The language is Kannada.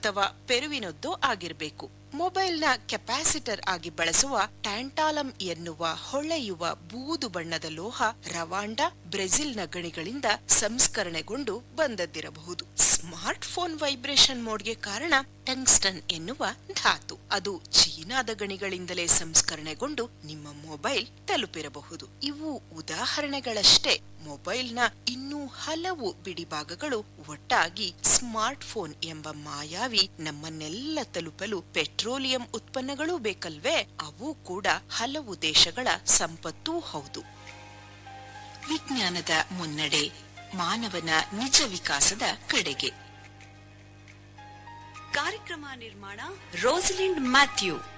ಅಥವಾ ಪೆರುವಿನದ್ದೋ ಆಗಿರಬೇಕು ಮೊಬೈಲ್ನ ಕೆಪಾಸಿಟರ್ ಆಗಿ ಬಳಸುವ ಟ್ಯಾಂಟಾಲಂ ಎನ್ನುವ ಹೊಳೆಯುವ ಬೂದು ಬಣ್ಣದ ಲೋಹ ರವಾಂಡ ಬ್ರೆಜಿಲ್ನ ಗಣಿಗಳಿಂದ ಸಂಸ್ಕರಣೆಗೊಂಡು ಬಂದದ್ದಿರಬಹುದು ಸ್ಮಾರ್ಟ್ ಫೋನ್ ವೈಬ್ರೇಷನ್ ಮೋಡ್ಗೆ ಕಾರಣ ಟಂಗ್ಸ್ಟನ್ ಎನ್ನುವ ಧಾತು ಅದು ಚೀನಾದ ಗಣಿಗಳಿಂದಲೇ ಸಂಸ್ಕರಣೆಗೊಂಡು ನಿಮ್ಮ ಮೊಬೈಲ್ ತಲುಪಿರಬಹುದು ಇವು ಉದಾಹರಣೆಗಳಷ್ಟೇ ಮೊಬೈಲ್ನ ಇನ್ನೂ ಹಲವು ಬಿಡಿಭಾಗಗಳು ಒಟ್ಟಾಗಿ ಸ್ಮಾರ್ಟ್ ಫೋನ್ ಎಂಬ ಮಾಯಾವಿ ನಮ್ಮನ್ನೆಲ್ಲ ತಲುಪಲು ಪೆಟ್ರೋಲಿಯಂ ಉತ್ಪನ್ನಗಳೂ ಬೇಕಲ್ವೇ ಅವು ಕೂಡ ಹಲವು ದೇಶಗಳ ಸಂಪತ್ತೂ ಹೌದು ವಿಜ್ಞಾನದ ಮುನ್ನಡೆ ಮಾನವನ ನಿಜ ವಿಕಾಸದ ಕಡೆಗೆ ಕಾರ್ಯಕ್ರಮ ನಿರ್ಮಾಣ ರೋಸಲಿಂಡ್ ಮ್ಯಾಥ್ಯೂ